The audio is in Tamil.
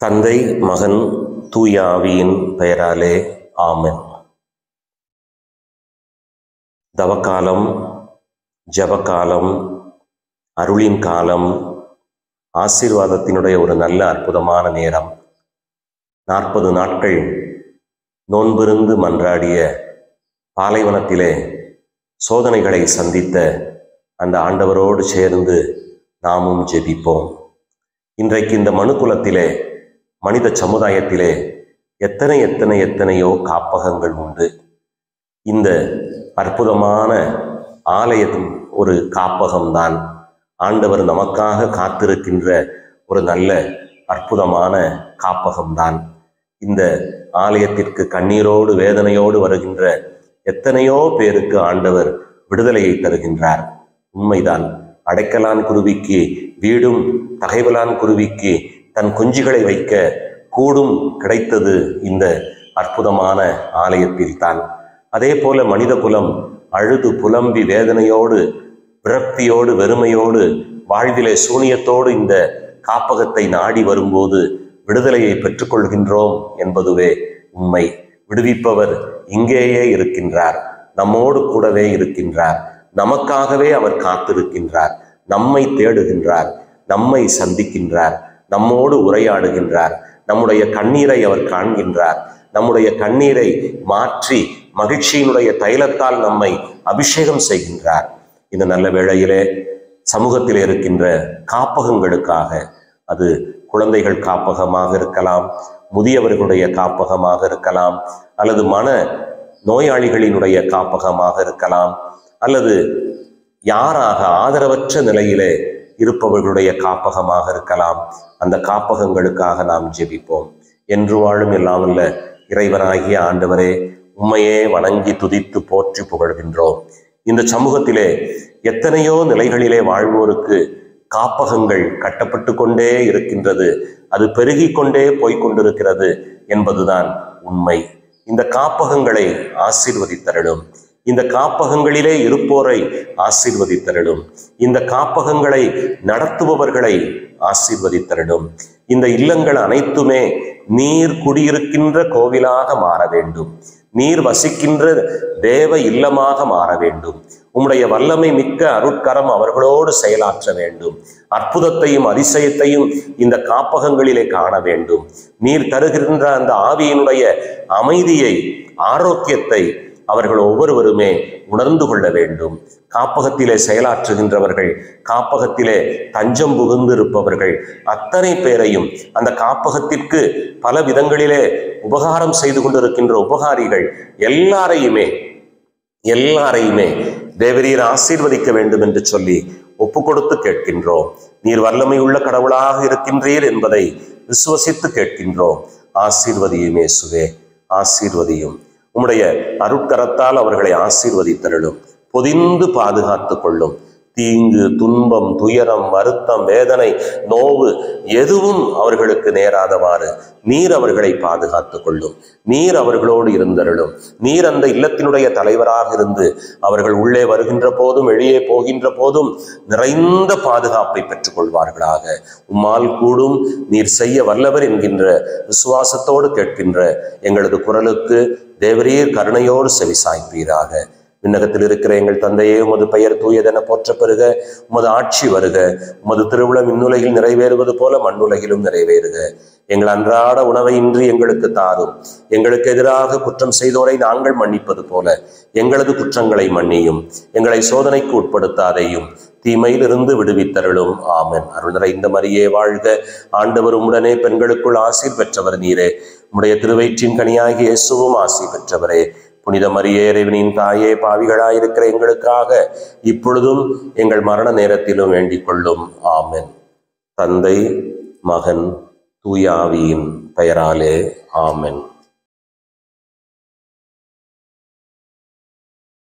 தந்தை மகன் தூய ஆவியின் பெயராலே ஆமென் தவக்காலம் ஜபக்காலம் அருளின் காலம் ஆசீர்வாதத்தினுடைய ஒரு நல்ல அற்புதமான நேரம் நாற்பது நாட்கள் நோன்பிருந்து மன்றாடிய பாலைவனத்திலே சோதனைகளை சந்தித்த அந்த ஆண்டவரோடு சேர்ந்து நாமும் ஜெபிப்போம் இன்றைக்கு இந்த மனுக்குலத்திலே மனித சமுதாயத்திலே எத்தனை எத்தனை எத்தனையோ காப்பகங்கள் உண்டு இந்த அற்புதமான ஆலயம் ஒரு காப்பகம்தான் ஆண்டவர் நமக்காக காத்திருக்கின்ற ஒரு நல்ல அற்புதமான காப்பகம்தான் இந்த ஆலயத்திற்கு கண்ணீரோடு வேதனையோடு வருகின்ற எத்தனையோ பேருக்கு ஆண்டவர் விடுதலையை தருகின்றார் உண்மைதான் அடைக்கலான் குருவிக்கு வீடும் தகைவலான் குருவிக்கு தன் குஞ்சுகளை வைக்க கூடும் கிடைத்தது இந்த அற்புதமான ஆலயத்தில்தான் அதே போல மனித குலம் அழுது புலம்பி வேதனையோடு விரக்தியோடு வெறுமையோடு வாழ்விலே சூனியத்தோடு இந்த காப்பகத்தை நாடி வரும்போது விடுதலையை பெற்றுக்கொள்கின்றோம் என்பதுவே உண்மை விடுவிப்பவர் இங்கேயே இருக்கின்றார் நம்மோடு கூடவே இருக்கின்றார் நமக்காகவே அவர் காத்திருக்கின்றார் நம்மை தேடுகின்றார் நம்மை சந்திக்கின்றார் நம்மோடு உரையாடுகின்றார் நம்முடைய கண்ணீரை அவர் காண்கின்றார் நம்முடைய கண்ணீரை மாற்றி மகிழ்ச்சியினுடைய தைலத்தால் நம்மை அபிஷேகம் செய்கின்றார் இந்த நல்ல வேளையிலே சமூகத்தில் இருக்கின்ற காப்பகங்களுக்காக அது குழந்தைகள் காப்பகமாக இருக்கலாம் முதியவர்களுடைய காப்பகமாக இருக்கலாம் அல்லது மன நோயாளிகளினுடைய காப்பகமாக இருக்கலாம் அல்லது யாராக ஆதரவற்ற நிலையிலே இருப்பவர்களுடைய காப்பகமாக இருக்கலாம் அந்த காப்பகங்களுக்காக நாம் ஜெபிப்போம் என்று வாழும் இல்லாமல்ல இறைவனாகிய ஆண்டவரே உண்மையே வணங்கி துதித்து போற்றி புகழ்கின்றோம் இந்த சமூகத்திலே எத்தனையோ நிலைகளிலே வாழ்வோருக்கு காப்பகங்கள் கட்டப்பட்டு கொண்டே இருக்கின்றது அது பெருகி கொண்டே போய்கொண்டிருக்கிறது என்பதுதான் உண்மை இந்த காப்பகங்களை ஆசீர்வதித்தரலும் இந்த காப்பகங்களிலே இருப்போரை ஆசீர்வதித்தரலும் இந்த காப்பகங்களை நடத்துபவர்களை ஆசீர்வதித்தரலும் இந்த இல்லங்கள் அனைத்துமே நீர் குடியிருக்கின்ற கோவிலாக மாற வேண்டும் நீர் வசிக்கின்ற தேவ இல்லமாக மாற வேண்டும் உம்முடைய வல்லமை மிக்க அருட்கரம் அவர்களோடு செயலாற்ற வேண்டும் அற்புதத்தையும் அதிசயத்தையும் இந்த காப்பகங்களிலே காண வேண்டும் நீர் தருகின்ற அந்த ஆவியினுடைய அமைதியை ஆரோக்கியத்தை அவர்கள் ஒவ்வொருவருமே உணர்ந்து கொள்ள வேண்டும் காப்பகத்திலே செயலாற்றுகின்றவர்கள் காப்பகத்திலே தஞ்சம் புகுந்திருப்பவர்கள் அத்தனை பேரையும் அந்த காப்பகத்திற்கு பல விதங்களிலே உபகாரம் செய்து கொண்டிருக்கின்ற உபகாரிகள் எல்லாரையுமே எல்லாரையுமே தேவரீர் ஆசீர்வதிக்க வேண்டும் என்று சொல்லி ஒப்பு கொடுத்து கேட்கின்றோம் நீர் வல்லமை உள்ள கடவுளாக இருக்கின்றீர் என்பதை விசுவசித்து கேட்கின்றோம் ஆசீர்வதியுமே சுவே ஆசீர்வதியும் உம்முடைய அருட்கரத்தால் அவர்களை ஆசீர்வதித்தருளும் பொதிந்து பாதுகாத்து கொள்ளும் தீங்கு துன்பம் துயரம் வருத்தம் வேதனை நோவு எதுவும் அவர்களுக்கு நேராதவாறு நீர் அவர்களை பாதுகாத்து கொள்ளும் நீர் அவர்களோடு இருந்தருளும் நீர் அந்த இல்லத்தினுடைய தலைவராக இருந்து அவர்கள் உள்ளே வருகின்ற போதும் வெளியே போகின்ற போதும் நிறைந்த பாதுகாப்பை பெற்றுக் கொள்வார்களாக உம்மால் கூடும் நீர் செய்ய வல்லவர் என்கின்ற விசுவாசத்தோடு கேட்கின்ற எங்களது குரலுக்கு தேவரீர் கருணையோடு செவி சாய்ப்பீராக விண்ணகத்தில் இருக்கிற எங்கள் தந்தையே உமது பெயர் தூயதென போற்ற பெறுக உமது ஆட்சி வருக உமது திருவிழம் இந்நுலகில் நிறைவேறுவது போல மண்ணுலகிலும் நிறைவேறுக எங்கள் அன்றாட உணவை இன்றி எங்களுக்கு தாரும் எங்களுக்கு எதிராக குற்றம் செய்தோரை நாங்கள் மன்னிப்பது போல எங்களது குற்றங்களை மன்னியும் எங்களை சோதனைக்கு உட்படுத்தாதையும் தீமையிலிருந்து விடுவித்தருளும் ஆமன் அருள் நிறைந்த மரியே வாழ்க ஆண்டவர் உம்முடனே பெண்களுக்குள் ஆசீர் பெற்றவர் நீரே உம்முடைய திருவயிற்றின் கனியாகி இயேசுவும் ஆசி பெற்றவரே புனித மரியே இறைவனின் தாயே பாவிகளாயிருக்கிற எங்களுக்காக இப்பொழுதும் எங்கள் மரண நேரத்திலும் வேண்டிக் கொள்ளும் ஆமென் தந்தை மகன் தூயாவியின் பெயராலே ஆமென்